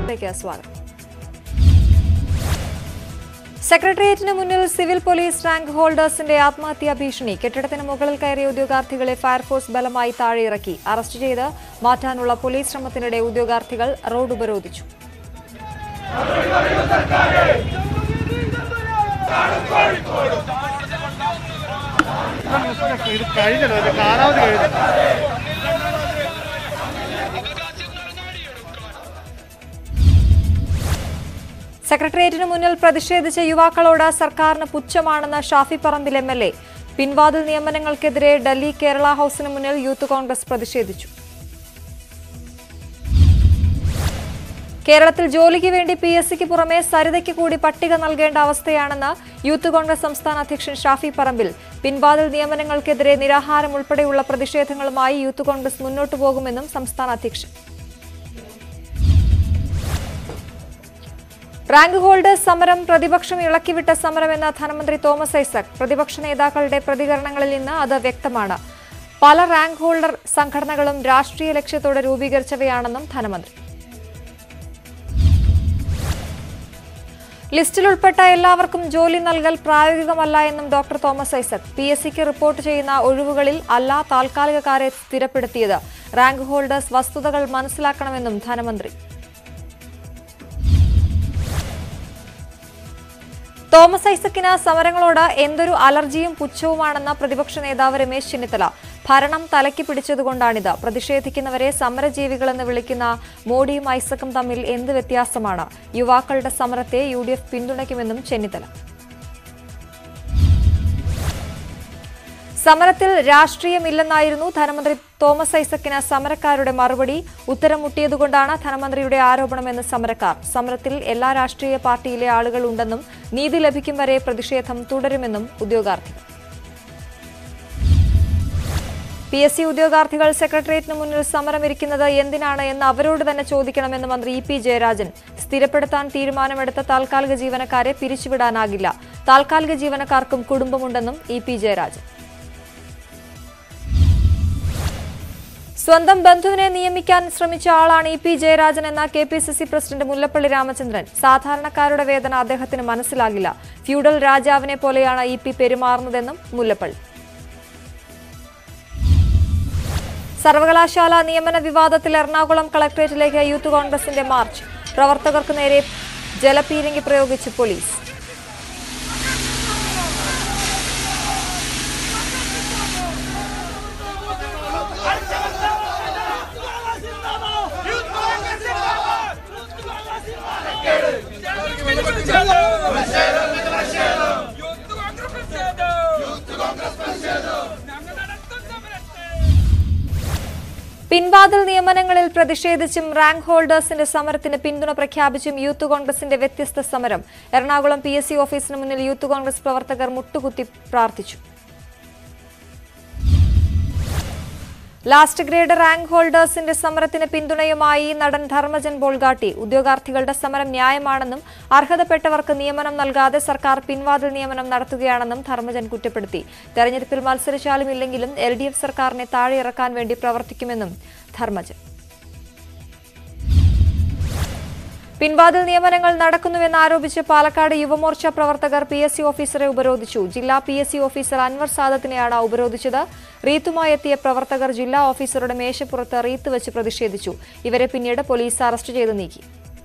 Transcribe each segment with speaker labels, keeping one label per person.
Speaker 1: ലേക്ക് സ്വാഗതം സെക്രട്ടേറിയറ്റിന് മുന്നിൽ സിവിൽ പോലീസ് റാങ്ക് ഹോൾഡേഴ്സിന്റെ ആത്മഹത്യാ ഭീഷണി കെട്ടിടത്തിന് മുകളിൽ കയറിയ ഉദ്യോഗാർത്ഥികളെ ഫയർഫോഴ്സ് ബലമായി താഴെയിറക്കി അറസ്റ്റ് ചെയ്ത് മാറ്റാനുള്ള പോലീസ് ശ്രമത്തിനിടെ ഉദ്യോഗാർത്ഥികൾ റോഡ് ഉപരോധിച്ചു
Speaker 2: ഇത് കഴിഞ്ഞല്ലോ ഇത് കാലാവധി കഴിഞ്ഞു
Speaker 1: സെക്രട്ടേറിയറ്റിന് മുന്നിൽ പ്രതിഷേധിച്ച യുവാക്കളോട് സർക്കാരിന് പുച്ഛമാണെന്ന് Shafi Parambil M L A പിൻവാതിൽ നിയമനങ്ങൾക്കെതിരെ ഡൽഹി കേരള ഹൌസിന് മുന്നിൽ യൂത്ത് കോൺഗ്രസ് പ്രതിഷേധിച്ചു കേരളത്തിൽ ജോലിക്ക് വേണ്ടി പി എസ് സിക്ക് പുറമെ സരിതയ്ക്ക് കൂടി പട്ടിക നൽകേണ്ട അവസ്ഥയാണെന്ന് യൂത്ത് കോൺഗ്രസ് സംസ്ഥാന അധ്യക്ഷൻ ഷാഫി പറമ്പിൽ പിൻവാതിൽ നിയമനങ്ങൾക്കെതിരെ നിരാഹാരം ഉൾപ്പെടെയുള്ള പ്രതിഷേധങ്ങളുമായി യൂത്ത് കോൺഗ്രസ് മുന്നോട്ടു പോകുമെന്നും സംസ്ഥാന അധ്യക്ഷൻ റാങ്ക് ഹോൾഡേഴ്സ് സമരം പ്രതിപക്ഷം ഇളക്കിവിട്ട സമരമെന്ന ധനമന്ത്രി തോമസ് ഐസക് പ്രതിപക്ഷ നേതാക്കളുടെ പ്രതികരണങ്ങളിൽ നിന്ന് അത് വ്യക്തമാണ് പല റാങ്ക് ഹോൾഡർ സംഘടനകളും രാഷ്ട്രീയ ലക്ഷ്യത്തോടെ രൂപീകരിച്ചവയാണെന്നും ധനമന്ത്രി ലിസ്റ്റിൽ ഉൾപ്പെട്ട എല്ലാവർക്കും ജോലി നൽകൽ പ്രായോഗികമല്ല എന്നും doctor Thomas Isaac P S സിക്ക് റിപ്പോർട്ട് ചെയ്യുന്ന ഒഴിവുകളിൽ അല്ല താൽക്കാലികക്കാരെ സ്ഥിരപ്പെടുത്തിയത് റാങ്ക് ഹോൾഡേഴ്സ് വസ്തുതകൾ മനസ്സിലാക്കണമെന്നും ധനമന്ത്രി തോമസ് ഐസക്കിന് സമരങ്ങളോട് എന്തൊരു അലർജിയും പുച്ഛവുമാണെന്ന പ്രതിപക്ഷ നേതാവ് രമേശ് ചെന്നിത്തല ഭരണം തലയ്ക്ക് പിടിച്ചതുകൊണ്ടാണിത് പ്രതിഷേധിക്കുന്നവരെ സമരജീവികളെന്ന് വിളിക്കുന്ന മോഡിയും ഐസക്കും തമ്മിൽ എന്ത് വ്യത്യാസമാണ് യുവാക്കളുടെ സമരത്തെ യു ഡി എഫ് പിന്തുണയ്ക്കുമെന്നും ചെന്നിത്തല സമരത്തിൽ രാഷ്ട്രീയമില്ലെന്നായിരുന്നു ധനമന്ത്രി തോമസ് ഐസക്കിന് സമരക്കാരുടെ മറുപടി ഉത്തരം മുട്ടിയതുകൊണ്ടാണ് ധനമന്ത്രിയുടെ ആരോപണമെന്ന് സമരക്കാർ സമരത്തിൽ എല്ലാ രാഷ്ട്രീയ പാർട്ടിയിലെ ആളുകൾ ഉണ്ടെന്നും നീതി ലഭിക്കും വരെ പ്രതിഷേധം തുടരുമെന്നും ഉദ്യോഗാർത്ഥികൾ പി എസ് സി ഉദ്യോഗാർത്ഥികൾ സെക്രട്ടേറിയറ്റിന് മുന്നിൽ സമരമിരിക്കുന്നത് എന്തിനാണ് എന്ന് അവരോട് തന്നെ ചോദിക്കണമെന്ന് മന്ത്രി ഇ പി ജയരാജൻ സ്ഥിരപ്പെടുത്താൻ തീരുമാനമെടുത്ത താൽക്കാലിക ജീവനക്കാരെ പിരിച്ചുവിടാനാകില്ല താൽക്കാലിക ജീവനക്കാർക്കും കുടുംബമുണ്ടെന്നും ഇ പി ജയരാജൻ സ്വന്തം ബന്ധുവിനെ നിയമിക്കാൻ ശ്രമിച്ച ആളാണ് ഇ പി ജയരാജൻ എന്ന K P C C president Mullappally Ramachandran സാധാരണക്കാരുടെ വേദന അദ്ദേഹത്തിന് മനസ്സിലാകില്ല ഫ്യൂഡൽ രാജാവിനെ പോലെയാണ് ഇ പി പെരുമാറുന്നതെന്നും മുല്ലപ്പള്ളി സർവകലാശാല നിയമന വിവാദത്തിൽ എറണാകുളം കളക്ടറേറ്റിലേക്ക് യൂത്ത് കോൺഗ്രസിന്റെ മാർച്ച് പ്രവർത്തകർക്ക് നേരെ ജലപീരങ്കി പ്രയോഗിച്ച് പോലീസ് പിൻവാതിൽ നിയമനങ്ങളിൽ പ്രതിഷേധിച്ചും റാങ്ക് ഹോൾഡേഴ്സിന്റെ സമരത്തിന് പിന്തുണ പ്രഖ്യാപിച്ചും യൂത്ത് കോൺഗ്രസിന്റെ വ്യത്യസ്ത സമരം എറണാകുളം പി എസ് സി ഓഫീസിന് മുന്നിൽ യൂത്ത് കോൺഗ്രസ് പ്രവർത്തകർ മുട്ടുകുത്തി പ്രാർത്ഥിച്ചു ലാസ്റ്റ് ഗ്രേഡ് റാങ്ക് ഹോൾഡേഴ്സിന്റെ സമരത്തിന് പിന്തുണയുമായി നടൻ ധർമ്മജൻ ബോൾഗാട്ടി ഉദ്യോഗാർത്ഥികളുടെ സമരം ന്യായമാണെന്നും അർഹതപ്പെട്ടവർക്ക് നിയമനം നൽകാതെ സർക്കാർ പിൻവാതിൽ നിയമനം നടത്തുകയാണെന്നും ധർമ്മജൻ കുറ്റപ്പെടുത്തി തെരഞ്ഞെടുപ്പിൽ മത്സരിച്ചാലും ഇല്ലെങ്കിലും എൽ ഡി എഫ് സർക്കാരിനെ താഴെയിറക്കാൻ വേണ്ടി പ്രവർത്തിക്കുമെന്നും ധർമ്മജൻ പിൻവാതിൽ നിയമനങ്ങൾ നടക്കുന്നുവെന്ന് ആരോപിച്ച് പാലക്കാട് യുവമോർച്ച പ്രവർത്തകർ പി എസ് സി ഓഫീസറെ ഉപരോധിച്ചു ജില്ലാ P S C officer Anwar സാദത്തിനെയാണ് ഉപരോധിച്ചത് റീത്തുമായി എത്തിയ പ്രവർത്തകർ ജില്ലാ ഓഫീസറുടെ മേശപ്പുറത്ത് റീത്ത് വെച്ച് പ്രതിഷേധിച്ചു ഇവരെ പിന്നീട് പോലീസ് അറസ്റ്റ് ചെയ്ത് നീക്കി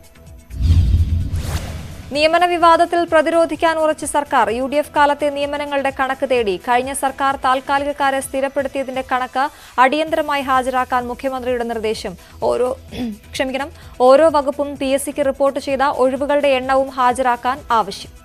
Speaker 1: നിയമന വിവാദത്തിൽ പ്രതിരോധിക്കാൻ ഉറച്ച സർക്കാർ യു ഡി എഫ് കാലത്തെ നിയമനങ്ങളുടെ കണക്ക് തേടി കഴിഞ്ഞ സർക്കാർ താൽക്കാലികക്കാരെ സ്ഥിരപ്പെടുത്തിയതിന്റെ കണക്ക് അടിയന്തരമായി ഹാജരാക്കാൻ മുഖ്യമന്ത്രിയുടെ നിർദ്ദേശം ഓരോ ക്ഷമിക്കണം ഓരോ വകുപ്പും പി എസ് സിക്ക് റിപ്പോർട്ട് ചെയ്ത ഒഴിവുകളുടെ എണ്ണവും ഹാജരാക്കാൻ ആവശ്യം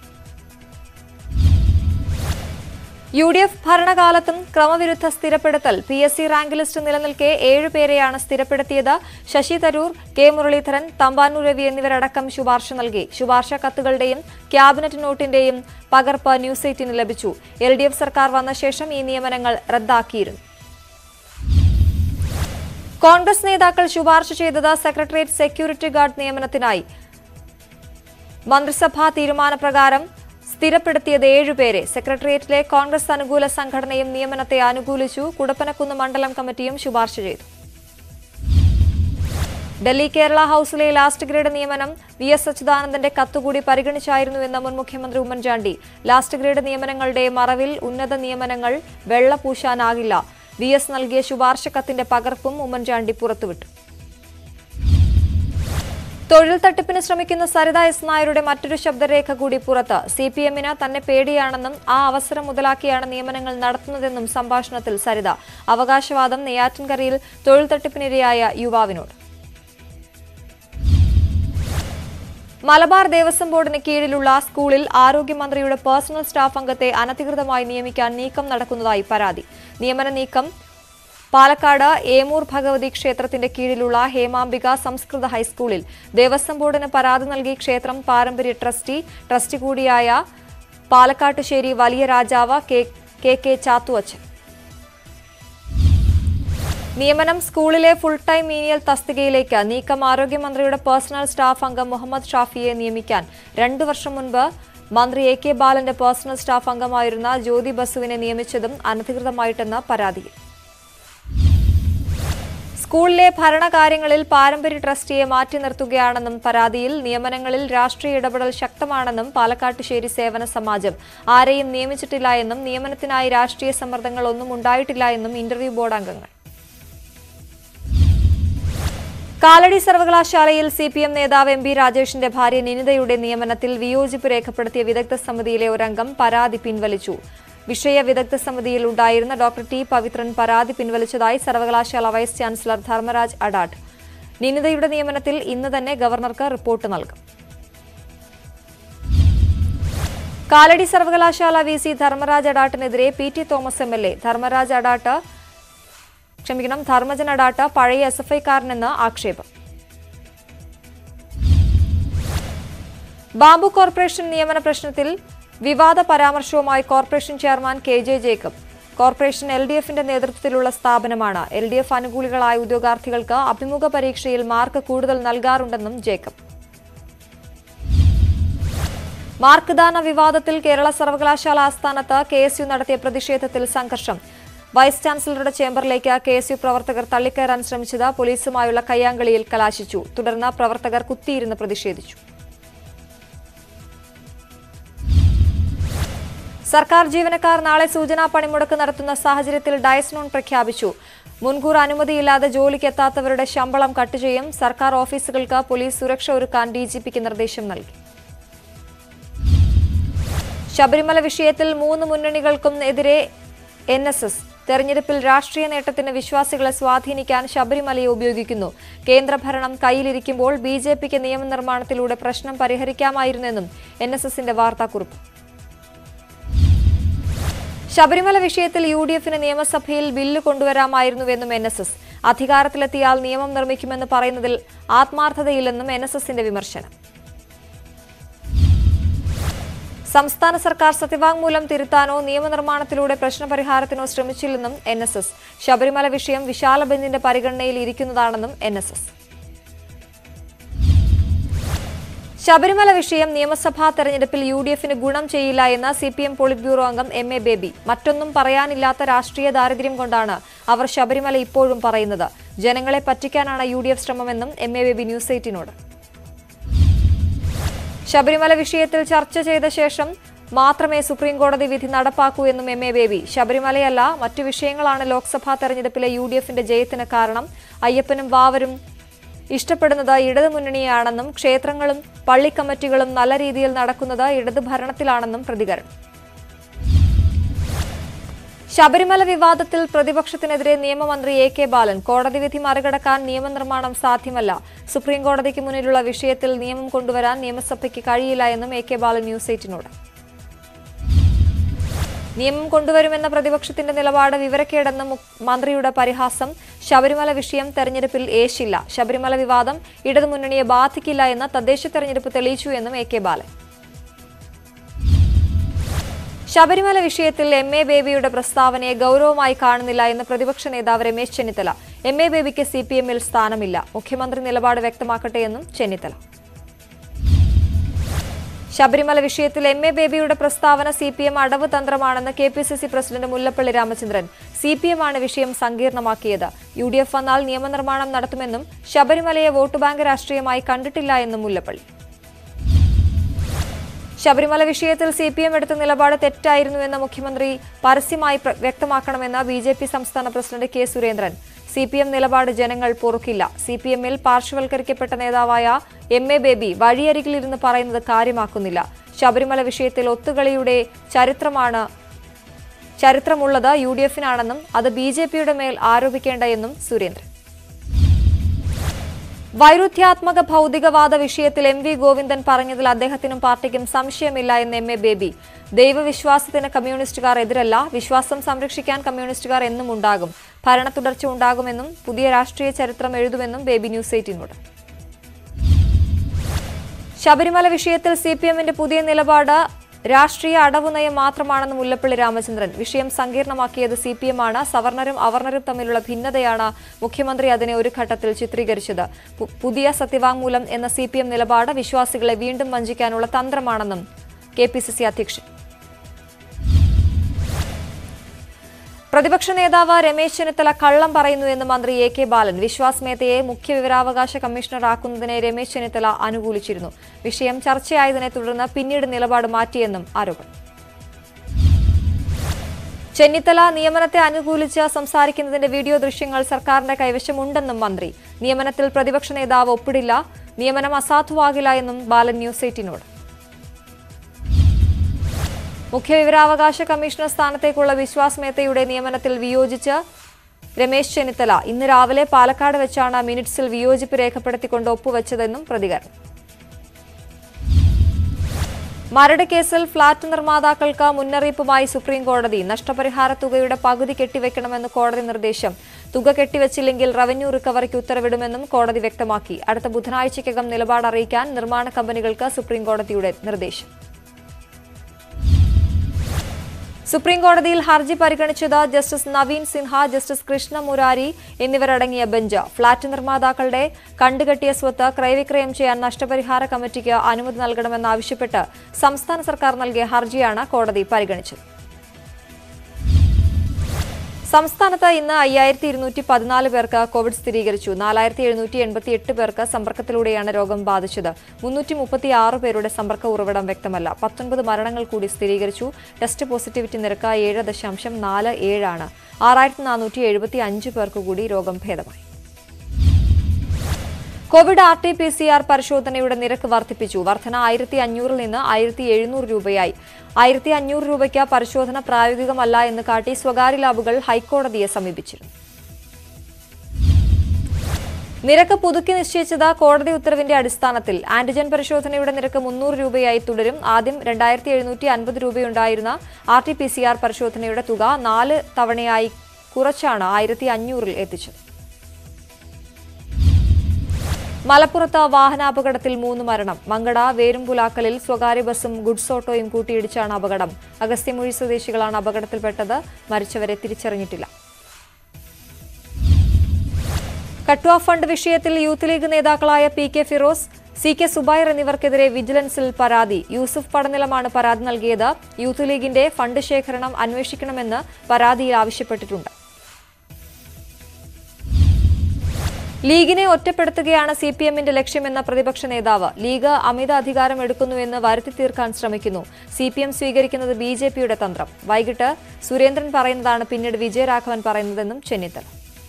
Speaker 1: യു ഡി എഫ് ഭരണകാലത്തും ക്രമവിരുദ്ധ സ്ഥിരപ്പെടുത്തൽ P S C rank list നിലനിൽക്കെ ഏഴുപേരെയാണ് സ്ഥിരപ്പെടുത്തിയത് ശശി തരൂർ കെ മുരളീധരൻ തമ്പാനൂർ രവി എന്നിവരടക്കം ശുപാർശ നൽകി ശുപാർശ കത്തുകളുടെയും ക്യാബിനറ്റ് നോട്ടിന്റെയും പകർപ്പ് ന്യൂസ് എയ്റ്റിന് ലഭിച്ചു എൽ ഡി എഫ് സർക്കാർ വന്ന ശേഷം ഈ നിയമനങ്ങൾ റദ്ദാക്കിയിരുന്നു കോൺഗ്രസ് നേതാക്കൾ ശുപാർശ ചെയ്തത് സെക്രട്ടേറിയറ്റ് സെക്യൂരിറ്റി ഗാർഡ് നിയമനത്തിനായി മന്ത്രിസഭാ തീരുമാനപ്രകാരം സ്ഥിരപ്പെടുത്തിയത് ഏഴുപേരെ സെക്രട്ടേറിയറ്റിലെ കോൺഗ്രസ് അനുകൂല സംഘടനയും നിയമനത്തെ അനുകൂലിച്ചു കുടപ്പനക്കുന്ന് മണ്ഡലം കമ്മിറ്റിയും ശുപാർശ ചെയ്തു ഡൽഹി കേരള ഹൌസിലെ ലാസ്റ്റ് ഗ്രേഡ് നിയമനം വി എസ് അച്യുതാനന്ദന്റെ കത്തുകൂടി പരിഗണിച്ചായിരുന്നുവെന്ന് മുൻ മുഖ്യമന്ത്രി ഉമ്മൻചാണ്ടി ലാസ്റ്റ് ഗ്രേഡ് നിയമനങ്ങളുടെ മറവിൽ ഉന്നത നിയമനങ്ങൾ വെള്ളപൂശാനാകില്ല വി എസ് നൽകിയ ശുപാർശ കത്തിന്റെ പകർപ്പും ഉമ്മൻചാണ്ടി പുറത്തുവിട്ടു തൊഴിൽ തട്ടിപ്പിന് ശ്രമിക്കുന്ന സരിത എസ് നായരുടെ മറ്റൊരു ശബ്ദരേഖ കൂടി പുറത്ത് സി പി എമ്മിന് തന്നെ പേടിയാണെന്നും ആ അവസരം മുതലാക്കിയാണ് നിയമനങ്ങൾ നടത്തുന്നതെന്നും സംഭാഷണത്തിൽ സരിത അവകാശവാദം നെയ്യാറ്റിൻകരയിൽ തൊഴിൽ തട്ടിപ്പിനിരയായ യുവാവിനോട് മലബാർ ദേവസ്വം ബോർഡിന് കീഴിലുള്ള സ്കൂളിൽ ആരോഗ്യമന്ത്രിയുടെ പേഴ്സണൽ സ്റ്റാഫ് അംഗത്തെ അനധികൃതമായി നിയമിക്കാൻ നീക്കം നടക്കുന്നതായി പരാതി നിയമന നീക്കം പാലക്കാട് ഏമൂർ ഭഗവതി ക്ഷേത്രത്തിന്റെ കീഴിലുള്ള ഹേമാംബിക സംസ്കൃത ഹൈസ്കൂളിൽ ദേവസ്വം ബോർഡിന് പരാതി നൽകി ക്ഷേത്രം പാരമ്പര്യ ട്രസ്റ്റി ട്രസ്റ്റി കൂടിയായ പാലക്കാട്ടുശ്ശേരി വലിയ രാജാവ് കെ കെ കെ ചാത്തുവച്ചൻ നിയമനം സ്കൂളിലെ ഫുൾ ടൈം മീനിയൽ തസ്തികയിലേക്ക് നീക്കം ആരോഗ്യമന്ത്രിയുടെ പേഴ്സണൽ സ്റ്റാഫ് അംഗം മുഹമ്മദ് ഷാഫിയെ നിയമിക്കാൻ രണ്ടു വർഷം മുൻപ് മന്ത്രി എ കെ ബാലന്റെ പേഴ്സണൽ സ്റ്റാഫ് അംഗമായിരുന്ന ജ്യോതി ബസുവിനെ നിയമിച്ചതും അനധികൃതമായിട്ടെന്ന് പരാതിയിൽ സ്കൂളിലെ ഭരണകാര്യങ്ങളിൽ പാരമ്പര്യ ട്രസ്റ്റിയെ മാറ്റി നിർത്തുകയാണെന്നും പരാതിയിൽ നിയമനങ്ങളിൽ രാഷ്ട്രീയ ഇടപെടൽ ശക്തമാണെന്നും പാലക്കാട്ടുശ്ശേരി സേവന സമാജം ആരെയും നിയമിച്ചിട്ടില്ല എന്നും നിയമനത്തിനായി രാഷ്ട്രീയ സമ്മർദ്ദങ്ങൾ ഒന്നും ഉണ്ടായിട്ടില്ല എന്നും ഇന്റർവ്യൂ ബോർഡ് അംഗങ്ങൾ കാലടി സർവകലാശാലയിൽ സി പി എം നേതാവ് എം ബി രാജേഷിന്റെ ഭാര്യ നിനിതയുടെ നിയമനത്തിൽ വിയോജിപ്പ് രേഖപ്പെടുത്തിയ വിദഗ്ധ സമിതിയിലെ ഒരംഗം പരാതി പിൻവലിച്ചു വിഷയ വിദഗ്ധ സമിതിയിൽ ഉണ്ടായിരുന്ന ഡോക്ടർ ടി പവിത്രൻ പരാതി പിൻവലിച്ചതായി സർവകലാശാല വൈസ് ചാൻസലർ ധർമ്മരാജ് അഡാട്ട് നിനിതയുടെ നിയമനത്തിൽ ഇന്ന് തന്നെ ഗവർണർക്ക് റിപ്പോർട്ട് നൽകും കാലടി സർവകലാശാല വി സി ധർമ്മരാജ് അഡാട്ടിനെതിരെ P T Thomas M L A Dharmaraj Adat ക്ഷമിക്കണം ധർമ്മജൻ അഡാട്ട് പഴയ എസ് എഫ് ഐക്കാരനെന്ന് ആക്ഷേപം ബാംബു കോർപ്പറേഷൻ നിയമന പ്രശ്നത്തിൽ വിവാദ പരാമർശവുമായി corporation chairman K J Jacob corporation L D എഫിന്റെ നേതൃത്വത്തിലുള്ള സ്ഥാപനമാണ് എൽ ഡി എഫ് അനുകൂലികളായ ഉദ്യോഗാർത്ഥികൾക്ക് അഭിമുഖ പരീക്ഷയിൽ മാർക്ക് കൂടുതൽ നൽകാറുണ്ടെന്നും ജേക്കബ് മാർക്ക് ദാന വിവാദത്തിൽ കേരള സർവകലാശാല ആസ്ഥാനത്ത് കെ എസ് യു നടത്തിയ പ്രതിഷേധത്തിൽ സംഘർഷം വൈസ് ചാൻസലറുടെ ചേംബറിലേക്ക് കെ എസ് യു പ്രവർത്തകർ തള്ളിക്കയറാൻ ശ്രമിച്ചത് പോലീസുമായുള്ള കയ്യാങ്കളിയിൽ കലാശിച്ചു തുടർന്ന് പ്രവർത്തകർ കുത്തിയിരുന്ന് പ്രതിഷേധിച്ചു സർക്കാർ ജീവനക്കാർ നാളെ സൂചനാ പണിമുടക്ക് നടത്തുന്ന സാഹചര്യത്തിൽ ഡയസ്നോൺ പ്രഖ്യാപിച്ചു മുൻകൂർ അനുമതിയില്ലാതെ ജോലിക്ക് എത്താത്തവരുടെ ശമ്പളം കട്ട് ചെയ്യും സർക്കാർ ഓഫീസുകൾക്ക് പോലീസ് സുരക്ഷ ഒരുക്കാൻ ഡിജിപിക്ക് നിർദ്ദേശം നൽകി ശബരിമല വിഷയത്തിൽ മൂന്ന് മുന്നണികൾക്കും എതിരെ എൻ എസ് എസ് തെരഞ്ഞെടുപ്പിൽ രാഷ്ട്രീയ നേട്ടത്തിന് വിശ്വാസികളെ സ്വാധീനിക്കാൻ ശബരിമലയെ ഉപയോഗിക്കുന്നു കേന്ദ്രഭരണം കയ്യിലിരിക്കുമ്പോൾ ബി ജെ പിക്ക് നിയമനിർമ്മാണത്തിലൂടെ പ്രശ്നം പരിഹരിക്കാമായിരുന്നെന്നും എൻ എസ് എസിന്റെ വാർത്താക്കുറിപ്പ് ശബരിമല വിഷയത്തിൽ യു ഡി എഫിന് നിയമസഭയിൽ ബില്ല് കൊണ്ടുവരാമായിരുന്നുവെന്നും എൻ എസ് എസ് അധികാരത്തിലെത്തിയാൽ നിയമം നിർമ്മിക്കുമെന്ന് പറയുന്നതിൽ ആത്മാർത്ഥതയില്ലെന്നും എൻ എസ് എസിന്റെ വിമർശനം സംസ്ഥാന സർക്കാർ സത്യവാങ്മൂലം തിരുത്താനോ നിയമനിർമ്മാണത്തിലൂടെ പ്രശ്നപരിഹാരത്തിനോ ശ്രമിച്ചില്ലെന്നും എൻ എസ് എസ് ശബരിമല വിഷയം വിശാല ബെഞ്ചിന്റെ പരിഗണനയിൽ ഇരിക്കുന്നതാണെന്നും എൻ എസ് എസ് ശബരിമല വിഷയം നിയമസഭാ തെരഞ്ഞെടുപ്പിൽ യു ഡി എഫിന് ഗുണം ചെയ്യില്ല എന്ന് C P M politburo അംഗം എം എ ബേബി മറ്റൊന്നും പറയാനില്ലാത്ത രാഷ്ട്രീയ ദാരിദ്ര്യം കൊണ്ടാണ് അവർ ശബരിമല ഇപ്പോഴും പറയുന്നത് ജനങ്ങളെ പറ്റിക്കാനാണ് യു ഡി എഫ് ശ്രമമെന്നും എം എ ബേബി ന്യൂസ് എയ്റ്റിനോട് ശബരിമല വിഷയത്തിൽ ചർച്ച ചെയ്ത ശേഷം മാത്രമേ സുപ്രീം കോടതി വിധി നടപ്പാക്കൂ എന്നും എം എ ബേബി ശബരിമലയല്ല മറ്റു വിഷയങ്ങളാണ് ലോക്സഭാ തെരഞ്ഞെടുപ്പിലെ യു ഡി എഫിന്റെ ജയത്തിന് കാരണം അയ്യപ്പനും വാവരും ഇഷ്ടപ്പെടുന്നത് ഇടതു മുന്നണിയാണെന്നും ക്ഷേത്രങ്ങളും പള്ളിക്കമ്മിറ്റികളും നല്ല രീതിയിൽ നടക്കുന്നത് ഇടതു ഭരണത്തിലാണെന്നും പ്രതികരണം ശബരിമല വിവാദത്തിൽ പ്രതിപക്ഷത്തിനെതിരെ നിയമമന്ത്രി എ കെ ബാലൻ കോടതി വിധി മറികടക്കാൻ നിയമനിർമ്മാണം സാധ്യമല്ല സുപ്രീം കോടതിക്ക് മുന്നിലുള്ള വിഷയത്തിൽ നിയമം കൊണ്ടുവരാൻ നിയമസഭയ്ക്ക് കഴിയില്ല എന്നും എ കെ ബാലൻ ന്യൂസ് എയ്റ്റിനോട് നിയമം കൊണ്ടുവരുമെന്ന പ്രതിപക്ഷത്തിന്റെ നിലപാട് വിവരക്കേടെന്ന മു- മന്ത്രിയുടെ പരിഹാസം ശബരിമല വിഷയം തെരഞ്ഞെടുപ്പിൽ ഏശില്ല ശബരിമല വിവാദം ഇടതുമുന്നണിയെ ബാധിക്കില്ല എന്ന് തദ്ദേശ തെരഞ്ഞെടുപ്പ് തെളിയിച്ചു എന്നും എ കെ ബാലൻ ശബരിമല വിഷയത്തിൽ എം എ ബേബിയുടെ പ്രസ്താവനയെ ഗൗരവമായി കാണുന്നില്ല എന്ന് പ്രതിപക്ഷ നേതാവ് രമേശ് ചെന്നിത്തല എം എ ബേബിക്ക് സി പി എമ്മിൽ സ്ഥാനമില്ല മുഖ്യമന്ത്രി നിലപാട് വ്യക്തമാക്കട്ടെ എന്നും ചെന്നിത്തല ശബരിമല വിഷയത്തിൽ എം എ ബേബിയുടെ പ്രസ്താവന സി പി എം അടവ് തന്ത്രമാണെന്ന് K P C C president Mullappally Ramachandran C P M ആണ് വിഷയം സങ്കീർണമാക്കിയത് യു ഡി എഫ് വന്നാൽ നിയമനിർമ്മാണം നടത്തുമെന്നും ശബരിമലയെ വോട്ട് ബാങ്ക് രാഷ്ട്രീയമായി കണ്ടിട്ടില്ല എന്നും മുല്ലപ്പള്ളി ശബരിമല വിഷയത്തിൽ സി പി എം എടുത്ത നിലപാട് തെറ്റായിരുന്നുവെന്ന് മുഖ്യമന്ത്രി പരസ്യമായി പ്ര- വ്യക്തമാക്കണമെന്ന് ബി ജെ പി സംസ്ഥാന president K Surendran C P M നിലപാട് ജനങ്ങൾ പൊറുക്കില്ല സി പി എമ്മിൽ പാർശ്വവൽക്കരിക്കപ്പെട്ട നേതാവായ എം എ ബേബി വഴിയരികിലിരുന്ന് പറയുന്നത് കാര്യമാക്കുന്നില്ല ശബരിമല വിഷയത്തിൽ ഒത്തുകളിയുടെ ചരിത്രമാണ് ചരിത്രമുള്ളത് യു ഡി എഫിനാണെന്നും അത് ബി ജെ പിയുടെ മേൽ ആരോപിക്കേണ്ട എന്നും സുരേന്ദ്രൻ വൈരുദ്ധ്യാത്മക ഭൗതികവാദ വിഷയത്തിൽ എം വി ഗോവിന്ദൻ പറഞ്ഞതിൽ അദ്ദേഹത്തിനും പാർട്ടിക്കും സംശയമില്ല എന്ന് എം എ ബേബി ദൈവവിശ്വാസത്തിന് കമ്മ്യൂണിസ്റ്റുകാർ എതിരല്ല വിശ്വാസം സംരക്ഷിക്കാൻ കമ്മ്യൂണിസ്റ്റുകാർ എന്നും ഉണ്ടാകും ഭരണ തുടർച്ച ഉണ്ടാകുമെന്നും പുതിയ രാഷ്ട്രീയ ചരിത്രം എഴുതുമെന്നും ബേബി ന്യൂസ് എയ്റ്റീനോട് ശബരിമല വിഷയത്തിൽ സി പി എമ്മിന്റെ പുതിയ നിലപാട് രാഷ്ട്രീയ അടവു നയം മാത്രമാണെന്ന് മുല്ലപ്പള്ളി രാമചന്ദ്രൻ വിഷയം സങ്കീർണമാക്കിയത് സി പി എം ആണ് സവർണരും അവർണരും തമ്മിലുള്ള ഭിന്നതയാണ് മുഖ്യമന്ത്രി അതിനെ ഒരു ഘട്ടത്തിൽ ചിത്രീകരിച്ചത് പു- പുതിയ സത്യവാങ്മൂലം എന്ന സി പി എം നിലപാട് വിശ്വാസികളെ വീണ്ടും വഞ്ചിക്കാനുള്ള തന്ത്രമാണെന്നും കെ പി സി സി അധ്യക്ഷൻ പ്രതിപക്ഷ നേതാവ് രമേശ് ചെന്നിത്തല കള്ളം പറയുന്നുവെന്ന് മന്ത്രി എ കെ ബാലൻ വിശ്വാസ് മേത്തയെ മുഖ്യ വിവരാവകാശ കമ്മീഷണറാക്കുന്നതിനെ രമേശ് ചെന്നിത്തല അനുകൂലിച്ചിരുന്നു വിഷയം ചർച്ചയായതിനെ തുടർന്ന് പിന്നീട് നിലപാട് മാറ്റിയെന്നും ആരോപണം ചെന്നിത്തല നിയമനത്തെ അനുകൂലിച്ച് സംസാരിക്കുന്നതിന്റെ വീഡിയോ ദൃശ്യങ്ങൾ സർക്കാരിന്റെ കൈവശമുണ്ടെന്നും മന്ത്രി നിയമനത്തിൽ പ്രതിപക്ഷ നേതാവ് ഒപ്പിടില്ല നിയമനം അസാധുവാകില്ല എന്നും ബാലൻ ന്യൂസ് എയ്റ്റീനോട് മുഖ്യ വിവരാവകാശ കമ്മീഷണർ സ്ഥാനത്തേക്കുള്ള വിശ്വാസ് മേത്തയുടെ നിയമനത്തിൽ വിയോജിച്ച് രമേശ് ചെന്നിത്തല ഇന്ന് രാവിലെ പാലക്കാട് വെച്ചാണ് മിനിറ്റ്സിൽ വിയോജിപ്പ് രേഖപ്പെടുത്തിക്കൊണ്ട് ഒപ്പുവെച്ചതെന്നും പ്രതികരണം മരട് കേസിൽ ഫ്ളാറ്റ് നിർമ്മാതാക്കൾക്ക് മുന്നറിയിപ്പുമായി സുപ്രീം കോടതി നഷ്ടപരിഹാര തുകയുടെ പകുതി കെട്ടിവെക്കണമെന്ന് കോടതി നിർദ്ദേശം തുക കെട്ടിവെച്ചില്ലെങ്കിൽ റവന്യൂ റിക്കവറിക്ക് ഉത്തരവിടുമെന്നും കോടതി വ്യക്തമാക്കി അടുത്ത ബുധനാഴ്ചയ്ക്കകം നിലപാട് അറിയിക്കാൻ നിർമ്മാണ കമ്പനികൾക്ക് സുപ്രീം കോടതിയുടെ നിർദ്ദേശം സുപ്രീം കോടതിയിൽ ഹർജി പരിഗണിച്ചത് ജസ്റ്റിസ് നവീൻ സിൻഹ ജസ്റ്റിസ് കൃഷ്ണ മുരാരി എന്നിവരടങ്ങിയ ബെഞ്ച് ഫ്ളാറ്റ് നിർമ്മാതാക്കളുടെ കണ്ടുകെട്ടിയ സ്വത്ത് ക്രയവിക്രയം ചെയ്യാൻ നഷ്ടപരിഹാര കമ്മിറ്റിക്ക് അനുമതി നൽകണമെന്നാവശ്യപ്പെട്ട് സംസ്ഥാന സർക്കാർ നൽകിയ ഹർജിയാണ് കോടതി പരിഗണിച്ചത് സംസ്ഥാനത്ത് ഇന്ന് അയ്യായിരത്തി ഇരുന്നൂറ്റി പതിനാല് പേർക്ക് കോവിഡ് സ്ഥിരീകരിച്ചു നാലായിരത്തി എഴുന്നൂറ്റി എൺപത്തി എട്ട് പേർക്ക് സമ്പർക്കത്തിലൂടെയാണ് രോഗം ബാധിച്ചത് മുന്നൂറ്റി മുപ്പത്തി ആറ് പേരുടെ സമ്പർക്ക ഉറവിടം വ്യക്തമല്ല പത്തൊൻപത് മരണങ്ങൾ കൂടി സ്ഥിരീകരിച്ചു ടെസ്റ്റ് പോസിറ്റിവിറ്റി നിരക്ക് ഏഴ് ദശാംശം നാല് ഏഴാണ് ആറായിരത്തി നാനൂറ്റി എഴുപത്തി അഞ്ച് പേർക്ക് കൂടി രോഗം ഭേദമായി covid R T P C R പരിശോധനയുടെ നിരക്ക് വർദ്ധിപ്പിച്ചു വർധന ആയിരത്തി അഞ്ഞൂറിൽ നിന്ന് ആയിരത്തി എഴുന്നൂറ് രൂപയായി ആയിരത്തി അഞ്ഞൂറ് രൂപയ്ക്ക് പരിശോധന പ്രായോഗികമല്ല എന്ന് കാട്ടി സ്വകാര്യ ലാബുകൾ ഹൈക്കോടതിയെ സമീപിച്ചിരുന്നു നിരക്ക് പുതുക്കി നിശ്ചയിച്ചത് കോടതി ഉത്തരവിന്റെ അടിസ്ഥാനത്തിൽ ആന്റിജൻ പരിശോധനയുടെ നിരക്ക് മുന്നൂറ് രൂപയായി തുടരും ആദ്യം രണ്ടായിരത്തി എഴുന്നൂറ്റി അൻപത് രൂപയുണ്ടായിരുന്ന R T P C R പരിശോധനയുടെ തുക നാല് തവണയായി കുറച്ചാണ് ആയിരത്തി അഞ്ഞൂറിൽ എത്തിച്ചത് മലപ്പുറത്ത് വാഹനാപകടത്തിൽ മൂന്ന് മരണം മങ്കട വേരുംപുലാക്കലിൽ സ്വകാര്യ ബസും ഗുഡ്സ് ഓട്ടോയും കൂട്ടിയിടിച്ചാണ് അപകടം അഗസ്ത്യമൊഴി സ്വദേശികളാണ് അപകടത്തിൽപ്പെട്ടത് മരിച്ചവരെ തിരിച്ചറിഞ്ഞിട്ടില്ല കട്വ ഫണ്ട് വിഷയത്തിൽ യൂത്ത് ലീഗ് നേതാക്കളായ P K Firoz C K Subair എന്നിവർക്കെതിരെ വിജിലൻസിൽ പരാതി യൂസുഫ് പടനിലമാണ് പരാതി നൽകിയത് യൂത്ത് ലീഗിന്റെ ഫണ്ട് ശേഖരണം അന്വേഷിക്കണമെന്ന് പരാതിയിൽ ആവശ്യപ്പെട്ടിട്ടുണ്ട് ലീഗിനെ ഒറ്റപ്പെടുത്തുകയാണ് സി പി എമ്മിന്റെ ലക്ഷ്യമെന്ന പ്രതിപക്ഷ നേതാവ് ലീഗ് അമിത അധികാരം എടുക്കുന്നുവെന്ന് വരുത്തി തീർക്കാൻ ശ്രമിക്കുന്നു സി പി എം സ്വീകരിക്കുന്നത് ബി ജെ പിയുടെ തന്ത്രം വൈകിട്ട് സുരേന്ദ്രൻ പറയുന്നതാണ് പിന്നീട് വിജയരാഘവൻ പറയുന്നതെന്നും ചെന്നിത്തല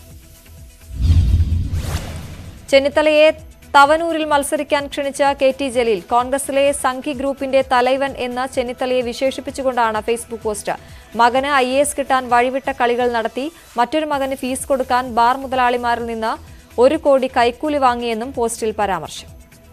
Speaker 1: ചെന്നിത്തലയെ തവനൂരിൽ മത്സരിക്കാൻ ക്ഷണിച്ച കെ ടി ജലീൽ കോൺഗ്രസിലെ സംഘി ഗ്രൂപ്പിന്റെ തലൈവൻ എന്ന് ചെന്നിത്തലയെ വിശേഷിപ്പിച്ചുകൊണ്ടാണ് ഫേസ്ബുക്ക് പോസ്റ്റ് മകന് ഐ എസ് കിട്ടാൻ വഴിവിട്ട കളികൾ നടത്തി മറ്റൊരു മകന് ഫീസ് കൊടുക്കാൻ ബാർ മുതലാളിമാരിൽ നിന്ന് ഒരു കോടി കൈക്കൂലി വാങ്ങിയെന്നും പോസ്റ്റിൽ പരാമർശം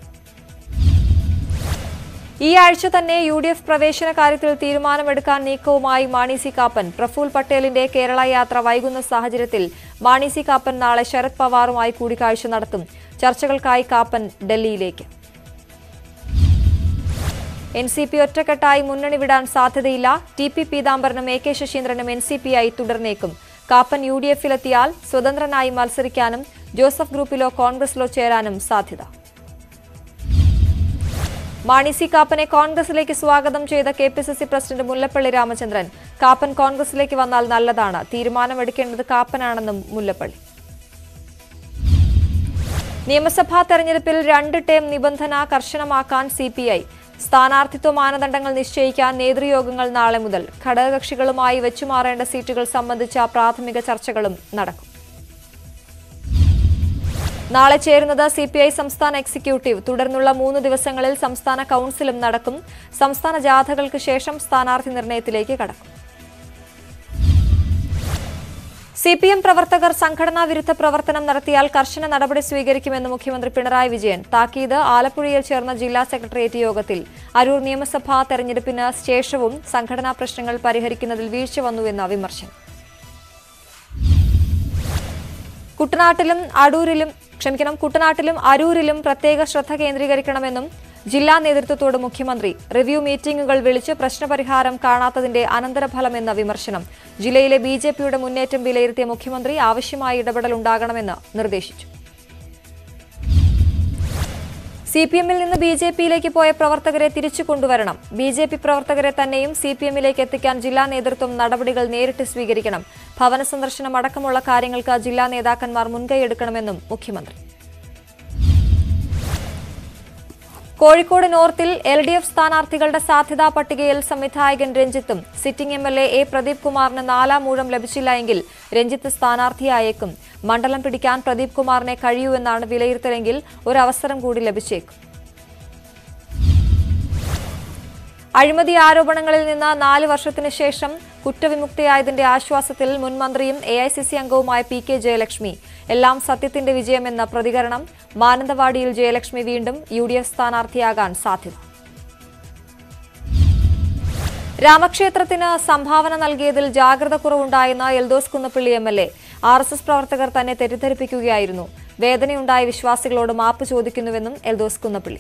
Speaker 1: ഈ ആഴ്ച തന്നെ യു ഡി എഫ് പ്രവേശന കാര്യത്തിൽ തീരുമാനമെടുക്കാൻ നീക്കവുമായി മാണി സി കാപ്പൻ പ്രഫുൽ പട്ടേലിന്റെ കേരള യാത്ര വൈകുന്ന സാഹചര്യത്തിൽ മാണി സി കാപ്പൻ നാളെ ശരത് പവാറുമായി കൂടിക്കാഴ്ച നടത്തും ചർച്ചകൾക്കായി കാപ്പൻ ഡൽഹിയിലേക്ക് എൻ സി പി ഒറ്റക്കെട്ടായി മുന്നണി വിടാൻ സാധ്യതയില്ല ടി പി പീതാംബരനും എ കെ ശശീന്ദ്രനും എൻ സി പിയായി തുടർന്നേക്കും കാപ്പൻ യു ഡി എഫിലെത്തിയാൽ സ്വതന്ത്രനായി മത്സരിക്കാനും ജോസഫ് ഗ്രൂപ്പിലോ കോൺഗ്രസിലോ ചേരാനും സാധ്യത മാണി സി കാപ്പനെ കോൺഗ്രസിലേക്ക് സ്വാഗതം ചെയ്ത K P C C president Mullappally Ramachandran Kappan കോൺഗ്രസിലേക്ക് വന്നാൽ നല്ലതാണ് തീരുമാനമെടുക്കേണ്ടത് കാപ്പനാണെന്നും മുല്ലപ്പള്ളി നിയമസഭാ തെരഞ്ഞെടുപ്പിൽ രണ്ട് ടേം നിബന്ധന കർശനമാക്കാൻ സി പി ഐ സ്ഥാനാർത്ഥിത്വ മാനദണ്ഡങ്ങൾ നിശ്ചയിക്കാൻ നേതൃയോഗങ്ങൾ നാളെ മുതൽ ഘടകകക്ഷികളുമായി വെച്ചുമാറേണ്ട സീറ്റുകൾ സംബന്ധിച്ച പ്രാഥമിക ചർച്ചകളും നടക്കും നാളെ ചേരുന്നത് സി പി ഐ സംസ്ഥാന എക്സിക്യൂട്ടീവ് തുടർന്നുള്ള മൂന്ന് ദിവസങ്ങളിൽ സംസ്ഥാന കൌൺസിലും നടക്കും സംസ്ഥാന ജാഥകൾക്ക് ശേഷം സ്ഥാനാർത്ഥി നിർണയത്തിലേക്ക് കടക്കും സി പി എം പ്രവർത്തകർ സംഘടനാ വിരുദ്ധ പ്രവർത്തനം നടത്തിയാൽ കർശന നടപടി സ്വീകരിക്കുമെന്ന് മുഖ്യമന്ത്രി പിണറായി വിജയൻ താക്കീത് ആലപ്പുഴയിൽ ചേർന്ന ജില്ലാ സെക്രട്ടേറിയറ്റ് യോഗത്തിൽ അരൂർ നിയമസഭാ തെരഞ്ഞെടുപ്പിന് ശേഷവും സംഘടനാ പ്രശ്നങ്ങൾ പരിഹരിക്കുന്നതിൽ വീഴ്ച വന്നുവെന്ന വിമർശനം കുട്ടനാട്ടിലും അടൂരിലും ക്ഷമിക്കണം കുട്ടനാട്ടിലും അരൂരിലും പ്രത്യേക ശ്രദ്ധ കേന്ദ്രീകരിക്കണമെന്നും ജില്ലാ നേതൃത്വത്തോട് മുഖ്യമന്ത്രി റിവ്യൂ മീറ്റിംഗുകൾ വിളിച്ച് പ്രശ്നപരിഹാരം കാണാത്തതിന്റെ അനന്തരഫലമെന്ന വിമർശനം ജില്ലയിലെ ബി ജെ പിയുടെ മുന്നേറ്റം വിലയിരുത്തിയ മുഖ്യമന്ത്രി ആവശ്യമായ ഇടപെടൽ ഉണ്ടാകണമെന്ന് നിർദ്ദേശിച്ചു സി പി എമ്മിൽ നിന്ന് ബി ജെ പിയിലേക്ക് പോയ പ്രവർത്തകരെ തിരിച്ചു കൊണ്ടുവരണം ബി ജെ പി പ്രവർത്തകരെ തന്നെയും സി പി എമ്മിലേക്ക് എത്തിക്കാൻ ജില്ലാ നേതൃത്വം നടപടികൾ നേരിട്ട് സ്വീകരിക്കണം ഭവന സന്ദർശനം അടക്കമുള്ള കാര്യങ്ങൾക്ക് ജില്ലാ നേതാക്കന്മാർ മുൻകൈയെടുക്കണമെന്നും മുഖ്യമന്ത്രി കോഴിക്കോട് നോർത്തിൽ എൽ ഡി എഫ് സ്ഥാനാർത്ഥികളുടെ സാധ്യതാ പട്ടികയിൽ സംവിധായകൻ രഞ്ജിത്തും sitting M L A Pradeep കുമാറിന് നാലാം മൂഴം ലഭിച്ചില്ല എങ്കിൽ രഞ്ജിത്ത് സ്ഥാനാർത്ഥിയായേക്കും മണ്ഡലം പിടിക്കാൻ പ്രദീപ് കുമാറിനെ കഴിയൂ എന്നാണ് വിലയിരുത്തലെങ്കിൽ ഒരു അവസരം കൂടി ലഭിച്ചേക്കും അഴിമതി ആരോപണങ്ങളിൽ നിന്ന് നാല് വർഷത്തിനു ശേഷം കുറ്റവിമുക്തിയായതിന്റെ ആശ്വാസത്തിൽ മുൻ മന്ത്രിയും എ ഐ സി സി അംഗവുമായ പി കെ ജയലക്ഷ്മി എല്ലാം സത്യത്തിന്റെ വിജയമെന്ന പ്രതികരണം മാനന്തവാടിയിൽ ജയലക്ഷ്മി വീണ്ടും യു ഡി എഫ് സ്ഥാനാർത്ഥിയാകാൻ സാധ്യത രാമക്ഷേത്രത്തിന് സംഭാവന നൽകിയതിൽ ജാഗ്രത കുറവുണ്ടായെന്ന് Eldhose Kunnappilly M L A R S S പ്രവർത്തകർ തന്നെ തെറ്റിദ്ധരിപ്പിക്കുകയായിരുന്നു വേദനയുണ്ടായ വിശ്വാസികളോട് മാപ്പ് ചോദിക്കുന്നുവെന്നും എൽദോസ് കുന്നപ്പള്ളി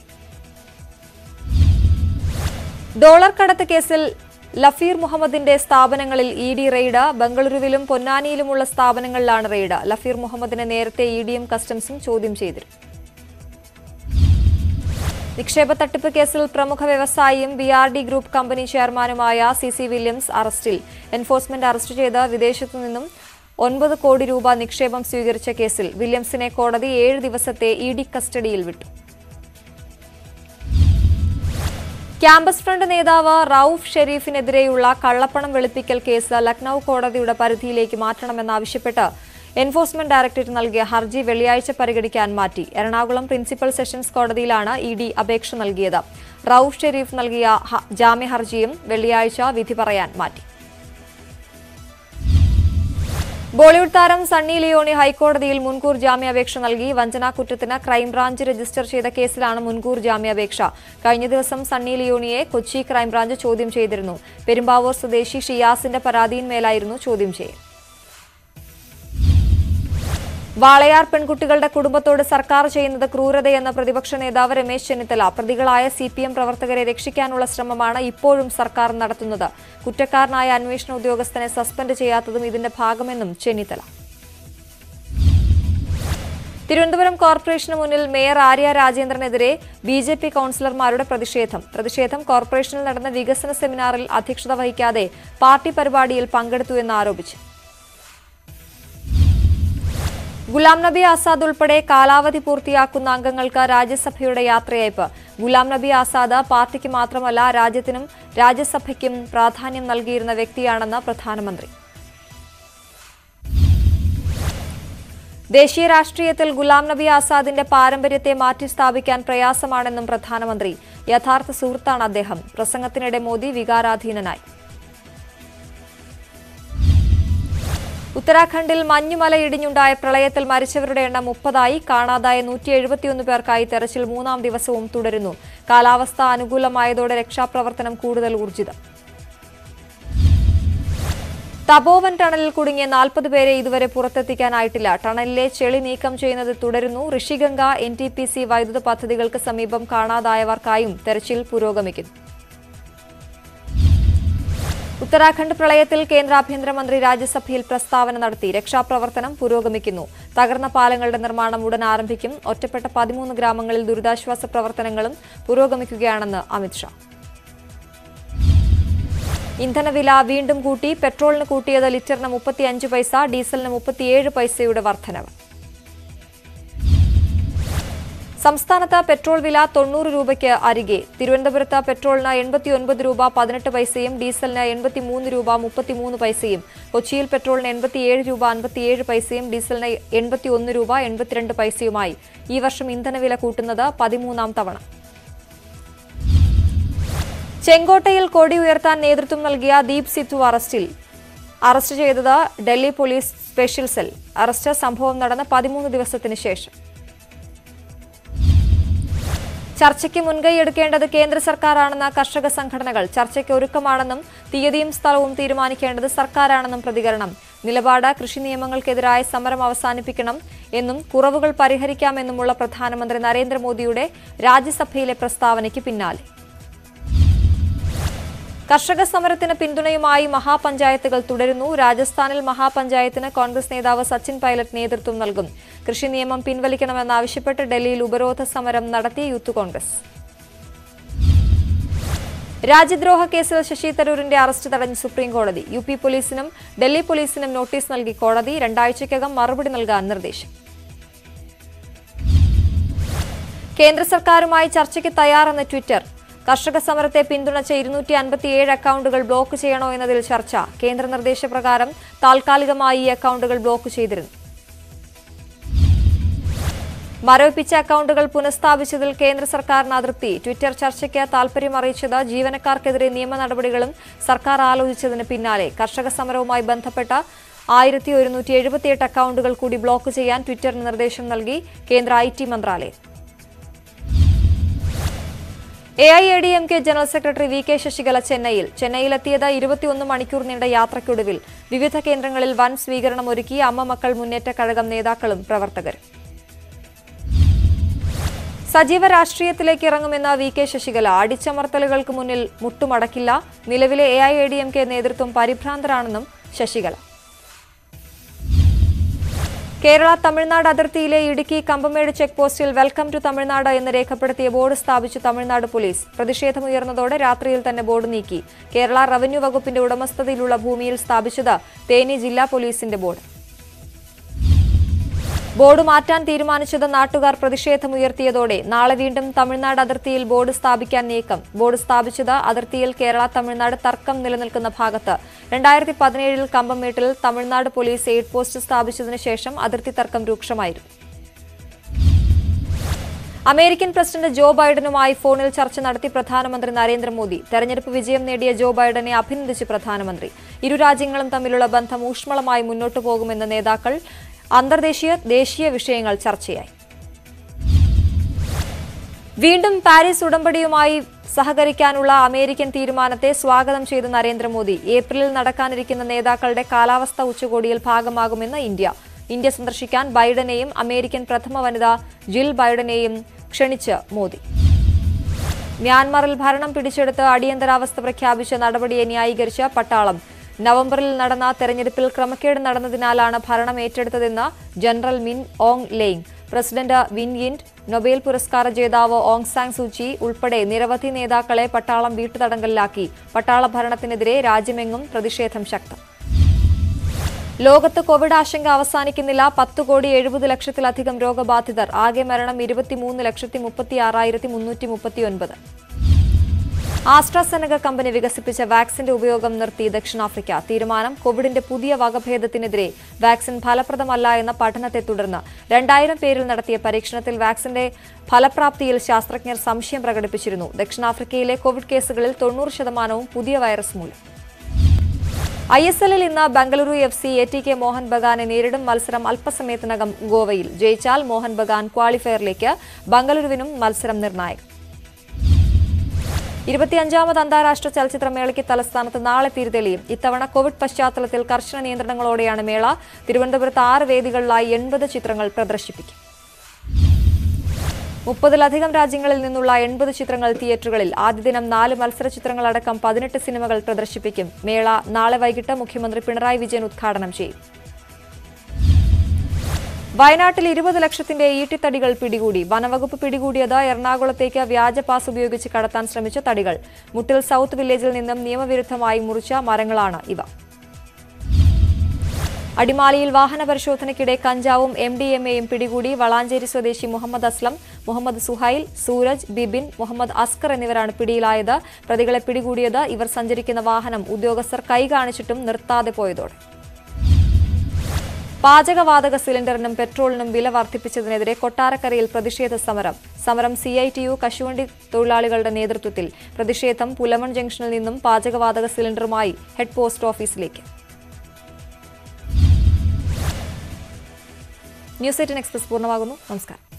Speaker 1: ഡോളർ കടത്ത് കേസിൽ ലഫീർ മുഹമ്മദിന്റെ സ്ഥാപനങ്ങളിൽ ഇ ഡി റെയ്ഡ് ബംഗളൂരുവിലും പൊന്നാനിയിലുമുള്ള സ്ഥാപനങ്ങളിലാണ് റെയ്ഡ് ലഫീർ മുഹമ്മദിനെ നേരത്തെ ഇ ഡിയും കസ്റ്റംസും ചോദ്യം ചെയ്തിരുന്നു നിക്ഷേപ തട്ടിപ്പ് കേസിൽ പ്രമുഖ വ്യവസായിയും B R D group company ചെയർമാനുമായ സി സി വില്യംസ് അറസ്റ്റിൽ എൻഫോഴ്സ്മെന്റ് അറസ്റ്റ് ചെയ്ത് വിദേശത്തു നിന്നും ഒൻപത് കോടി രൂപ നിക്ഷേപം സ്വീകരിച്ച കേസിൽ വില്യംസിനെ കോടതി ഏഴ് ദിവസത്തെ ഇ ഡി കസ്റ്റഡിയിൽ വിട്ടു ക്യാമ്പസ് ഫ്രണ്ട് നേതാവ് റൌഫ് ഷെരീഫിനെതിരെയുള്ള കള്ളപ്പണം വെളുപ്പിക്കൽ കേസ് ലക്നൌ കോടതിയുടെ പരിധിയിലേക്ക് മാറ്റണമെന്നാവശ്യപ്പെട്ട് എൻഫോഴ്സ്മെന്റ് ഡയറക്ടറേറ്റ് നൽകിയ ഹർജി വെള്ളിയാഴ്ച പരിഗണിക്കാൻ മാറ്റി എറണാകുളം പ്രിൻസിപ്പൽ സെഷൻസ് കോടതിയിലാണ് ഇ ഡി അപേക്ഷ നൽകിയത് റൌഫ് ഷെരീഫ് നൽകിയ ഹ- ജാമ്യ ഹർജിയും വെള്ളിയാഴ്ച വിധി പറയാൻ മാറ്റി ബോളിവുഡ് താരം സണ്ണി ലിയോണി ഹൈക്കോടതിയിൽ മുൻകൂർ ജാമ്യാപേക്ഷ നൽകി വഞ്ചനാ കുറ്റത്തിന് ക്രൈംബ്രാഞ്ച് രജിസ്റ്റർ ചെയ്ത കേസിലാണ് മുൻകൂർ ജാമ്യാപേക്ഷ കഴിഞ്ഞ ദിവസം സണ്ണി ലിയോണിയെ കൊച്ചി ക്രൈംബ്രാഞ്ച് ചോദ്യം ചെയ്തിരുന്നു പെരുമ്പാവൂർ സ്വദേശി ഷിയാസിന്റെ പരാതിയിന്മേലായിരുന്നു ചോദ്യം ചെയ്യൽ വാളയാർ പെൺകുട്ടികളുടെ കുടുംബത്തോട് സർക്കാർ ചെയ്യുന്നത് ക്രൂരതയെന്ന പ്രതിപക്ഷ നേതാവ് രമേശ് ചെന്നിത്തല പ്രതികളായ സി പി എം പ്രവർത്തകരെ രക്ഷിക്കാനുള്ള ശ്രമമാണ് ഇപ്പോഴും സർക്കാർ നടത്തുന്നത് കുറ്റക്കാരനായ അന്വേഷണ ഉദ്യോഗസ്ഥനെ സസ്പെൻഡ് ചെയ്യാത്തതും ഇതിന്റെ ഭാഗമെന്നും ചെന്നിത്തല തിരുവനന്തപുരം കോർപ്പറേഷന് മുന്നിൽ മേയർ ആര്യ രാജേന്ദ്രനെതിരെ ബി ജെ പി കൌൺസിലർമാരുടെ പ്രതിഷേധം പ്രതിഷേധം കോർപ്പറേഷനിൽ നടന്ന വികസന സെമിനാറിൽ അധ്യക്ഷത വഹിക്കാതെ പാർട്ടി പരിപാടിയിൽ പങ്കെടുത്തു എന്ന് ആരോപിച്ചു ഗുലാം നബി ആസാദ് ഉൾപ്പെടെ കാലാവധി പൂർത്തിയാക്കുന്ന അംഗങ്ങൾക്ക് രാജ്യസഭയുടെ യാത്രയയപ്പ് ഗുലാം നബി ആസാദ് പാർട്ടിക്ക് മാത്രമല്ല രാജ്യത്തിനും രാജ്യസഭയ്ക്കും പ്രാധാന്യം നൽകിയിരുന്ന വ്യക്തിയാണെന്ന് പ്രധാനമന്ത്രി ദേശീയ രാഷ്ട്രീയത്തിൽ ഗുലാം നബി ആസാദിന്റെ പാരമ്പര്യത്തെ മാറ്റിസ്ഥാപിക്കാൻ പ്രയാസമാണെന്നും പ്രധാനമന്ത്രി യഥാർത്ഥ സുഹൃത്താണ് അദ്ദേഹം പ്രസംഗത്തിനിടെ മോദി വികാരാധീനനായി ഉത്തരാഖണ്ഡിൽ മഞ്ഞുമല ഇടിഞ്ഞുണ്ടായ പ്രളയത്തിൽ മരിച്ചവരുടെ എണ്ണം മുപ്പതായി കാണാതായ നൂറ്റി എഴുപത്തിയൊന്ന് പേർക്കായി തെരച്ചിൽ മൂന്നാം ദിവസവും തുടരുന്നു കാലാവസ്ഥ അനുകൂലമായതോടെ രക്ഷാപ്രവർത്തനം കൂടുതൽ ഊർജിതം തപോവൻ ടണലിൽ കുടുങ്ങിയ നാൽപ്പത് പേരെ ഇതുവരെ പുറത്തെത്തിക്കാനായിട്ടില്ല ടണലിലെ ചെളി നീക്കം ചെയ്യുന്നത് തുടരുന്നു Rishiganga N T P C വൈദ്യുത പദ്ധതികൾക്ക് സമീപം കാണാതായവർക്കായും തെരച്ചിൽ പുരോഗമിക്കുന്നു ഉത്തരാഖണ്ഡ് പ്രളയത്തിൽ കേന്ദ്ര ആഭ്യന്തരമന്ത്രി രാജ്യസഭയിൽ പ്രസ്താവന നടത്തി രക്ഷാപ്രവർത്തനം പുരോഗമിക്കുന്നു തകർന്ന പാലങ്ങളുടെ നിർമ്മാണം ഉടൻ ആരംഭിക്കും ഒറ്റപ്പെട്ട പതിമൂന്ന് ഗ്രാമങ്ങളിൽ ദുരിതാശ്വാസ പ്രവർത്തനങ്ങളും പുരോഗമിക്കുകയാണെന്ന് അമിത്ഷാ ഇന്ധനവില വീണ്ടും കൂട്ടി പെട്രോളിന് കൂട്ടിയത് ലിറ്ററിന് മുപ്പത്തിയഞ്ച് പൈസ ഡീസലിന് മുപ്പത്തിയേഴ് പൈസയുടെ വർധനവ് സംസ്ഥാനത്ത് പെട്രോൾ വില തൊണ്ണൂറ് രൂപയ്ക്ക് അരികെ തിരുവനന്തപുരത്ത് പെട്രോളിന് എൺപത്തിയൊൻപത് രൂപ പതിനെട്ട് പൈസയും ഡീസലിന് എൺപത്തിമൂന്ന് രൂപ മുപ്പത്തിമൂന്ന് പൈസയും കൊച്ചിയിൽ പെട്രോളിന് എൺപത്തിയേഴ് രൂപ അൻപത്തിയേഴ് പൈസയും ഡീസലിന് എൺപത്തിയൊന്ന് രൂപ എൺപത്തിരണ്ട് പൈസയുമായി ഈ വർഷം ഇന്ധനവില കൂട്ടുന്നത് പതിമൂന്നാം തവണ ചെങ്കോട്ടയിൽ കൊടി ഉയർത്താൻ നേതൃത്വം നൽകിയ ദീപ് സിത്തു അറസ്റ്റിൽ അറസ്റ്റ് ചെയ്തത് Delhi police special cell arrest സംഭവം നടന്ന പതിമൂന്ന് ദിവസത്തിന് ശേഷം ചർച്ചയ്ക്ക് മുൻകൈയെടുക്കേണ്ടത് കേന്ദ്ര സർക്കാരാണെന്ന കർഷക സംഘടനകൾ ചർച്ചയ്ക്ക് ഒരുക്കമാണെന്നും തീയതിയും സ്ഥലവും തീരുമാനിക്കേണ്ടത് സർക്കാരാണെന്നും പ്രതികരണം നിലപാട് കൃഷി നിയമങ്ങൾക്കെതിരായ സമരം അവസാനിപ്പിക്കണം എന്നും കുറവുകൾ പരിഹരിക്കാമെന്നുമുള്ള പ്രധാനമന്ത്രി നരേന്ദ്രമോദിയുടെ രാജ്യസഭയിലെ പ്രസ്താവനയ്ക്ക് പിന്നാലെ കർഷക സമരത്തിന് പിന്തുണയുമായി മഹാപഞ്ചായത്തുകൾ തുടരുന്നു രാജസ്ഥാനിൽ മഹാപഞ്ചായത്തിന് കോൺഗ്രസ് നേതാവ് സച്ചിൻ പൈലറ്റ് നേതൃത്വം നൽകും കൃഷി നിയമം പിൻവലിക്കണമെന്നാവശ്യപ്പെട്ട് ഡൽഹിയിൽ ഉപരോധ സമരം നടത്തി യൂത്ത് കോൺഗ്രസ് രാജ്യദ്രോഹ കേസിൽ ശശി തരൂരിന്റെ അറസ്റ്റ് തടഞ്ഞ് സുപ്രീം കോടതി യു പി പോലീസിനും ഡൽഹി പോലീസിനും നോട്ടീസ് നൽകി കോടതി രണ്ടാഴ്ചയ്ക്കകം മറുപടി നൽകാൻ നിർദ്ദേശം കേന്ദ്ര സർക്കാരുമായി ചർച്ചയ്ക്ക് തയ്യാറെന്ന് ട്വിറ്റർ കർഷക സമരത്തെ പിന്തുണച്ച ഇരുന്നൂറ്റി അൻപത്തിയേഴ് അക്കൗണ്ടുകൾ ബ്ലോക്ക് ചെയ്യണോ എന്നതിൽ ചർച്ച കേന്ദ്ര നിർദ്ദേശപ്രകാരം താൽക്കാലികമായി ഈ അക്കൗണ്ടുകൾ ബ്ലോക്ക് ചെയ്തിരുന്നു മരവിപ്പിച്ച അക്കൗണ്ടുകൾ പുനഃസ്ഥാപിച്ചതിൽ കേന്ദ്ര സർക്കാരിന് അതൃപ്തി ട്വിറ്റർ ചർച്ചയ്ക്ക് താൽപര്യം അറിയിച്ചത് ജീവനക്കാർക്കെതിരെ നിയമ നടപടികളും സർക്കാർ ആലോചിച്ചതിന് പിന്നാലെ കർഷക സമരവുമായി ബന്ധപ്പെട്ട ആയിരത്തി ഒരുന്നൂറ്റി എഴുപത്തിയെട്ട് അക്കൗണ്ടുകൾ കൂടി ബ്ലോക്ക് ചെയ്യാൻ ട്വിറ്ററിന് നിർദ്ദേശം നൽകി കേന്ദ്ര ഐ ടി മന്ത്രാലയം A I A D M K general secretary V K Sasikala ചെന്നൈയിൽ ചെന്നൈയിലെത്തിയത് ഇരുപത്തിയൊന്ന് മണിക്കൂർ നീണ്ട യാത്രയ്ക്കൊടുവിൽ വിവിധ കേന്ദ്രങ്ങളിൽ വൻ സ്വീകരണം ഒരുക്കി അമ്മ മക്കൾ മുന്നേറ്റ കഴകം നേതാക്കളും പ്രവർത്തകരും സജീവ രാഷ്ട്രീയത്തിലേക്ക് ഇറങ്ങുമെന്ന വി കെ ശശികല അടിച്ചമർത്തലുകൾക്ക് മുന്നിൽ മുട്ടുമടക്കില്ല നിലവിലെ A I A D M K നേതൃത്വം പരിഭ്രാന്തരാണെന്നും ശശികല കേരള തമിഴ്നാട് അതിർത്തിയിലെ ഇടുക്കി കമ്പമേട് ചെക്ക് പോസ്റ്റിൽ വെൽക്കം ടു തമിഴ്നാട് എന്ന് രേഖപ്പെടുത്തിയ ബോർഡ് സ്ഥാപിച്ചു തമിഴ്നാട് പോലീസ് പ്രതിഷേധമുയർന്നതോടെ രാത്രിയിൽ തന്നെ ബോർഡ് നീക്കി കേരള റവന്യൂ വകുപ്പിന്റെ ഉടമസ്ഥതയിലുള്ള ഭൂമിയിൽ സ്ഥാപിച്ചത് തേനി ജില്ലാ പോലീസിന്റെ ബോർഡ് ബോർഡ് മാറ്റാൻ തീരുമാനിച്ചത് നാട്ടുകാർ പ്രതിഷേധമുയർത്തിയതോടെ നാളെ വീണ്ടും തമിഴ്നാട് അതിർത്തിയിൽ ബോർഡ് സ്ഥാപിക്കാൻ നീക്കം ബോർഡ് സ്ഥാപിച്ചത് അതിർത്തിയിൽ കേരള തമിഴ്നാട് തർക്കം നിലനിൽക്കുന്ന ഭാഗത്ത് രണ്ടായിരത്തി പതിനേഴിൽ കമ്പംമേട്ടിൽ തമിഴ്നാട് പോലീസ് എയ്ഡ് പോസ്റ്റ് സ്ഥാപിച്ചതിനു ശേഷം അതിർത്തി തർക്കം രൂക്ഷമായിരുന്നു അമേരിക്കൻ പ്രസിഡന്റ് ജോ ബൈഡനുമായി ഫോണിൽ ചർച്ച നടത്തി പ്രധാനമന്ത്രി നരേന്ദ്രമോദി തെരഞ്ഞെടുപ്പ് വിജയം നേടിയ ജോ ബൈഡനെ അഭിനന്ദിച്ച് പ്രധാനമന്ത്രി ഇരു രാജ്യങ്ങളും തമ്മിലുള്ള ബന്ധം ഊഷ്മളമായി മുന്നോട്ടു പോകുമെന്ന് നേതാക്കൾ അന്തർദേശീയ ദേശീയ വിഷയങ്ങൾ ചർച്ചയായി വീണ്ടും പാരീസ് ഉടമ്പടിയുമായി സഹകരിക്കാനുള്ള അമേരിക്കൻ തീരുമാനത്തെ സ്വാഗതം ചെയ്ത നരേന്ദ്രമോദി ഏപ്രിലിൽ നടക്കാനിരിക്കുന്ന നേതാക്കളുടെ കാലാവസ്ഥാ ഉച്ചകോടിയിൽ ഭാഗമാകുമെന്ന് ഇന്ത്യ ഇന്ത്യ സന്ദർശിക്കാൻ ബൈഡനെയും അമേരിക്കൻ പ്രഥമ വനിത ജിൽ ബൈഡനെയും ക്ഷണിച്ച് മോദി മ്യാൻമറിൽ ഭരണം പിടിച്ചെടുത്ത് അടിയന്തരാവസ്ഥ പ്രഖ്യാപിച്ച നടപടിയെ ന്യായീകരിച്ച പട്ടാളം നവംബറിൽ നടന്ന തെരഞ്ഞെടുപ്പിൽ ക്രമക്കേട് നടന്നതിനാലാണ് ഭരണം ഏറ്റെടുത്തതെന്ന് general Min Aung Hlaing president Win Myint Nobel പുരസ്കാര ജേതാവ് ഓങ് സാങ് സൂചി ഉൾപ്പെടെ നിരവധി നേതാക്കളെ പട്ടാളം വീട്ടുതടങ്കലിലാക്കി പട്ടാള ഭരണത്തിനെതിരെ രാജ്യമെങ്ങും പ്രതിഷേധം ശക്തം ലോകത്ത് കോവിഡ് ആശങ്ക അവസാനിക്കുന്നില്ല പത്ത് കോടി എഴുപത് ലക്ഷത്തിലധികം രോഗബാധിതർ ആകെ മരണം ഇരുപത്തിമൂന്ന് ലക്ഷത്തി മുപ്പത്തി ആറായിരത്തി മുന്നൂറ്റി മുപ്പത്തിയൊൻപത് ആസ്ട്രാസെനക കമ്പനി വികസിപ്പിച്ച വാക്സിന്റെ ഉപയോഗം നിർത്തി ദക്ഷിണാഫ്രിക്ക തീരുമാനം കോവിഡിന്റെ പുതിയ വകഭേദത്തിനെതിരെ വാക്സിൻ ഫലപ്രദമല്ല എന്ന പഠനത്തെ തുടർന്ന് രണ്ടായിരം പേരിൽ നടത്തിയ പരീക്ഷണത്തിൽ വാക്സിന്റെ ഫലപ്രാപ്തിയിൽ ശാസ്ത്രജ്ഞർ സംശയം പ്രകടിപ്പിച്ചിരുന്നു ദക്ഷിണാഫ്രിക്കയിലെ കോവിഡ് കേസുകളിൽ തൊണ്ണൂറ് ശതമാനവും പുതിയ വൈറസ് മൂലം ഐ എസ് എല്ലിൽ ഇന്ന് Bengaluru F C A T K Mohun ബഗാനെ നേരിടും മത്സരം അല്പസമയത്തിനകം ഗോവയിൽ ജയിച്ചാൽ മോഹൻ ബഗാൻ ക്വാളിഫയറിലേക്ക് ബംഗളൂരുവിനും മത്സരം നിർണായകം ഇരുപത്തിയഞ്ചാമത് അന്താരാഷ്ട്ര ചലച്ചിത്രമേളയ്ക്ക് തലസ്ഥാനത്ത് നാളെ തിരിതെളിയും ഇത്തവണ കോവിഡ് പശ്ചാത്തലത്തിൽ കർശന നിയന്ത്രണങ്ങളോടെയാണ് മേള തിരുവനന്തപുരത്ത് ആറ് വേദികളിലായി എൺപത് ചിത്രങ്ങൾ പ്രദർശിപ്പിക്കും മുപ്പതിലധികം രാജ്യങ്ങളിൽ നിന്നുള്ള എൺപത് ചിത്രങ്ങൾ തിയേറ്ററുകളിൽ ആദ്യ ദിനം നാല് മത്സര ചിത്രങ്ങളടക്കം പതിനെട്ട് സിനിമകൾ പ്രദർശിപ്പിക്കും മേള നാളെ വൈകിട്ട് മുഖ്യമന്ത്രി പിണറായി വിജയൻ ഉദ്ഘാടനം ചെയ്യും വയനാട്ടിൽ ഇരുപത് ലക്ഷത്തിന്റെ ഈട്ടിത്തടികൾ പിടികൂടി വനവകുപ്പ് പിടികൂടിയത് എറണാകുളത്തേക്ക് വ്യാജ പാസ് ഉപയോഗിച്ച് കടത്താൻ ശ്രമിച്ച തടികൾ മുട്ടിൽ സൌത്ത് വില്ലേജിൽ നിന്നും നിയമവിരുദ്ധമായി മുറിച്ച മരങ്ങളാണ് ഇവ അടിമാലിയിൽ വാഹന പരിശോധനയ്ക്കിടെ കഞ്ചാവും എം ഡി എം എയും പിടികൂടി വളാഞ്ചേരി സ്വദേശി മുഹമ്മദ് അസ്ലം മുഹമ്മദ് സുഹൈൽ സൂരജ് ബിബിൻ മുഹമ്മദ് അസ്കർ എന്നിവരാണ് പിടിയിലായത് പ്രതികളെ പിടികൂടിയത് ഇവർ സഞ്ചരിക്കുന്ന വാഹനം ഉദ്യോഗസ്ഥർ കൈ കാണിച്ചിട്ടും നിർത്താതെ പോയതോടെ പാചകവാതക സിലിണ്ടറിനും പെട്രോളിനും വില വർദ്ധിപ്പിച്ചതിനെതിരെ കൊട്ടാരക്കരയിൽ പ്രതിഷേധ സമരം സമരം സി ഐ ടി യു കശുവണ്ടി തൊഴിലാളികളുടെ നേതൃത്വത്തിൽ പ്രതിഷേധം പുലമൺ ജംഗ്ഷനിൽ നിന്നും പാചകവാതക സിലിണ്ടറുമായി ഹെഡ് പോസ്റ്റ് ഓഫീസിലേക്ക് ന്യൂസ് എയ്റ്റീൻ എക്സ്പ്രസ് പൂർണ്ണമാകുന്നു നമസ്കാരം